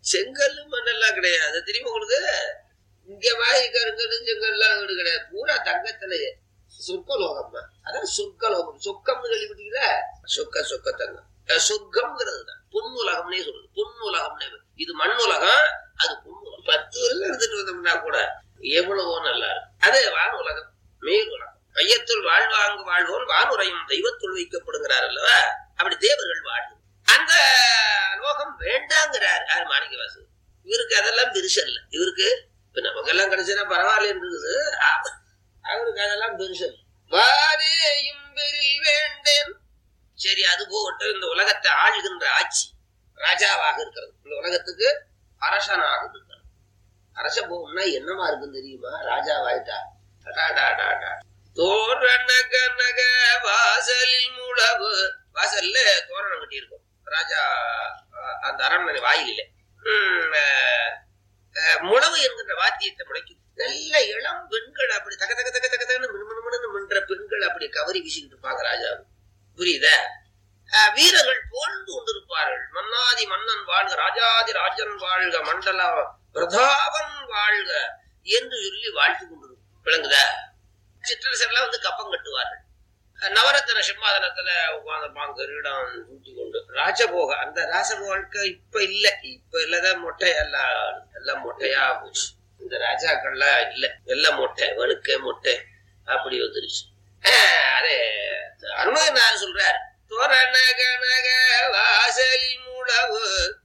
செங்கல் மண்ணெல்லாம் கிடையாது தெரியுமா உங்களுக்கு இங்க வாய் கருங்கல் செங்கல்லாம் வீடு கிடையாது பூரா தங்கத்திலேயே சொர்க்கலோகம் அதான் சொர்க்கலோகம் சொக்கம்னு கேள்விப்பட்டீங்களா சொக்க சொக்க தங்கம் அஹ் சொர்க்கம்ங்கிறது தான் பொன்னுலகம்னே சொல்றது பொன்னுலகம்னே இது மண் உலகம் அது பொன்னுலகம் பத்து வருஷம் எடுத்துட்டு வந்தோம்னா கூட எவ்வளவோ நல்லா இருக்கும் அது வான் உலகம் மேல் உலகம் மையத்துள் வாழ்வாங்கு வாழ்வோன் வானுரையும் தெய்வத்துள் வைக்கப்படுகிறார் அல்லவா அப்படி தேவர்கள் வாழ்வு அந்த லோகம் வேண்டாங்கிறார் யார் மாணிக்கவாசு இவருக்கு அதெல்லாம் பெருசு இல்ல இவருக்கு இப்ப நமக்கெல்லாம் கிடைச்சா பரவாயில்ல இருக்குது ஆ- அவருக்கு அதெல்லாம் பெருசு இல்ல வாரேயும் பெரில் வேண்டேன் சரி அது போகட்டும் இந்த உலகத்தை ஆளுகின்ற ஆட்சி ராஜாவாக இருக்கிறது இந்த உலகத்துக்கு அரசனாக இருக்கிறது அரச போகணும்னா என்னமா இருக்குன்னு தெரியுமா ராஜாவாயிட்டா அடாடாடாடா. தோரண கனக வாசலில் முழவு வாசல்ல தோரணம் கட்டி இருக்கும் ராஜா அஹ், அந்த அரண்மனை வாயிலில உம், அஹ், அஹ், முழவு என்கின்ற வாத்தியத்தை முளைக்கும் நல்ல இளம் பெண்கள் அப்படி தக தக தக தக தகன்னு மினுமினுமினுன்னு மின்ற பெண்கள் அப்படி கவரி வீசிக்கிட்டு இருப்பாங்க ராஜா புரியுதா அஹ், வீரர்கள் புகழ்ந்து கொண்டிருப்பார்கள் மன்னாதி மன்னன் வாழ்க ராஜாதி ராஜன் வாழ்க மண்டல பிரதாபன் வாழ்க என்று சொல்லி வாழ்த்து கொண்டிருக்கும் விளங்குதா சிற்றரசர்லாம் வந்து கப்பம் கட்டுவார்கள் நவரத்ன சிம்மாதனத்துல உட்கார்ந்துருப்பாங்க கிரீடம் சூட்டி கொண்டு ராஜபோக அந்த ராஜபோக வாழ்க்கை இப்ப இல்ல இப்ப இல்லதான் மொட்டை எல்லாம் எல்லாம் மொட்டையா போச்சு இந்த ராஜாக்கள்லாம் இல்ல எல்லாம் மொட்டை வெளுக்க மொட்டை அப்படி வந்துருச்சு ஆஹ் அதே அருணகிரிநாதர் சொல்றார் தோரண கனக வாசலில் முழவு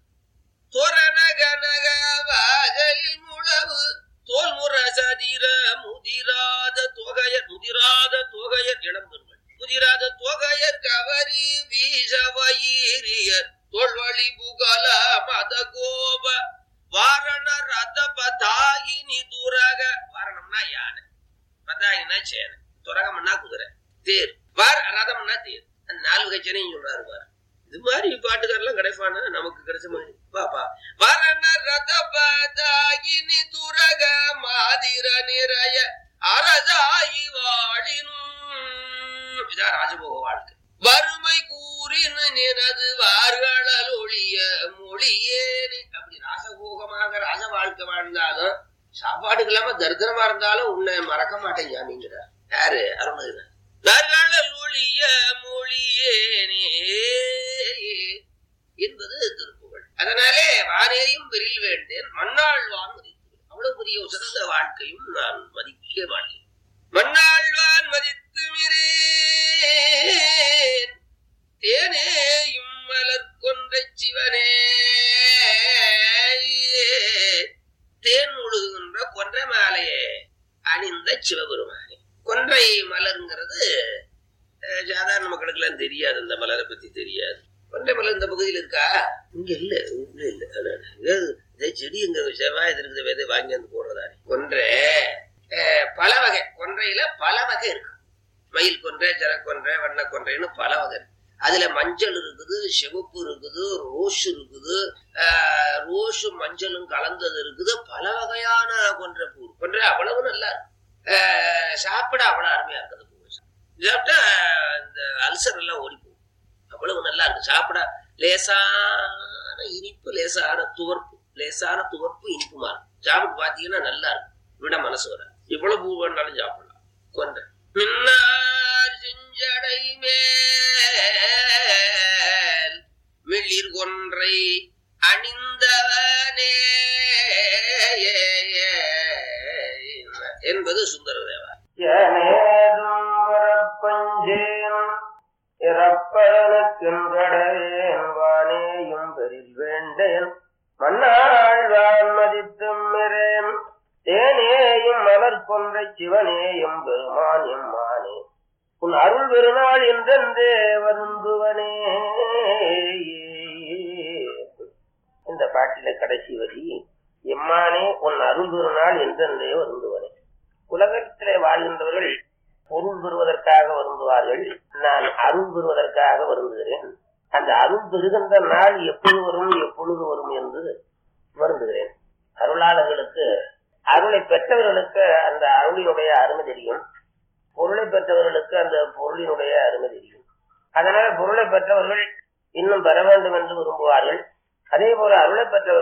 தோரண கனக வாசலில் முழவு தோல் முற சதிர முதிராத தொகையர் முதிராத தொகையர் இளம்பெண்கள் முதிராத தொகையர் கவரி வீச வயிரியர் தோல்வழி புகழ மத கோப வாரண ரத பதாயினி துரக வாரணம்னா யானை பதாயினா சேனை துரகம்னா குதிரை தேர் வார ரதம்னா தேர் அந்த நாலு கச்சனையும் சொல்றாரு பாரு இது மாதிரி பாட்டுக்காரெல்லாம் கிடைப்பானா நமக்கு கிடைச்ச மாதிரி பாப்பா வரண ரத பதாயினி துரக மாதிர நிறைய அரசாயி வாழினும் இதான் ராஜபோக வாழ்க்கை வறுமை கூறின நினது வார்களல் ஒழிய மொழியேனு அப்படி ராசபோகமாக ராஜ வாழ்க்கை வாழ்ந்தாலும் சாப்பாட்டுக்கு இல்லாம தரித்திரமா இருந்தாலும் உன்னை மறக்க மாட்டேன் ஜாமிங்கிறார் யாரு அருணகிரி வார்களல் ஒழிய மொழியேனே என்பது திருப்புகழ் அதனாலே வானேரியும் பெரில் வேண்டேன் மண்ணாழ்வான் மதித்து அவ்வளவு பெரிய உசந்த வாழ்க்கையும் நான் மதிக்க மாட்டேன் மண்ணாழ்வான் மதித்து மிரேன் தேனேயும் மலர் கொன்ற சிவனே தேன் முழுகுகின்ற கொன்றை மாலையே அணிந்த சிவபெருமானே கொன்றை மலர்ங்கிறது அஹ், சாதாரண மக்களுக்கு எல்லாம் தெரியாது அந்த மலரை பத்தி தெரியாது கொன்றை மலர் இந்த பகுதியில் இருக்கா இங்க இல்ல இங்க இல்ல அதான். இது இதே செடி இங்க செவ்வாய் இருக்குது விதை வாங்கி வந்து போடுறதா கொன்றை அஹ், பல வகை கொன்றையில பல வகை இருக்கு மயில் கொன்றை ஜரக்கொன்றை வண்ண கொன்றைன்னு பல வகை இருக்கு அதுல மஞ்சள் இருக்குது சிவப்பு இருக்குது ரோஸ் இருக்குது ஆஹ், ரோஸும் மஞ்சளும் கலந்தது இருக்குது பல வகையான கொன்றை பூ கொன்றை அவ்வளவு நல்லா இருக்கு ஆஹ், சாப்பிட அவ்வளவு அருமையா இருக்குது பூ சாப்பிட்டா இந்த அல்சர் எல்லாம் ஓடி போகும் அவ்வளவு நல்லா இருக்கு சாப்பிட லேசான இனிப்பு லேசான துவர்ப்பு லேசான துவர்ப்பு இனிப்புமா இருக்கும் சாப்பிட்டு பாத்தீங்கன்னா நல்லா இருக்கும் விட மனசு வர இவ்வளவு பூ வேணாலும் சாப்பிடலாம் கொன்றை மின்னார் செஞ்சடை மேல் மிளிர் கொன்றை அணிந்தவனே என்பது சுந்தரதேவா ஏனேதும் வரப்பஞ்சேன் இறப்பதனுக்கின்றடையேன் வானேயும் பெரில் வேண்டேன் மன்னாழ்வான் மதித்தும் மிரேன் தேனேயும் மலர் கொன்ற சிவனேயும் பெருமான் எம்மானே உன் அருள் பெருநாள் என்றென்றே வருந்துவனே இந்த பாட்டில கடைசி வரி எம்மானே உன் அருள் பெருநாள் என்றென்றே வருந்துவனே உலகத்திலே வாழ்கின்றவர்கள் பொருள் பெறுவதற்காக வருந்துவார்கள் நான் அருள் பெறுவதற்காக வருந்துகிறேன் அந்த அருள் பெறுகின்ற நாள் எப்பொழுது வரும் எப்பொழுது வரும் என்று வருந்துகிறேன் அருளாளர்களுக்கு அருளை பெற்றவர்களுக்கு அந்த அருளினுடைய அருமை தெரியும் பொருளை பெற்றவர்களுக்கு அந்த பொருளினுடைய அருமை தெரியும் அதனால பொருளை பெற்றவர்கள் இன்னும் பெற வேண்டும் என்று விரும்புவார்கள் அதே போல அருளை பெற்றவர்கள்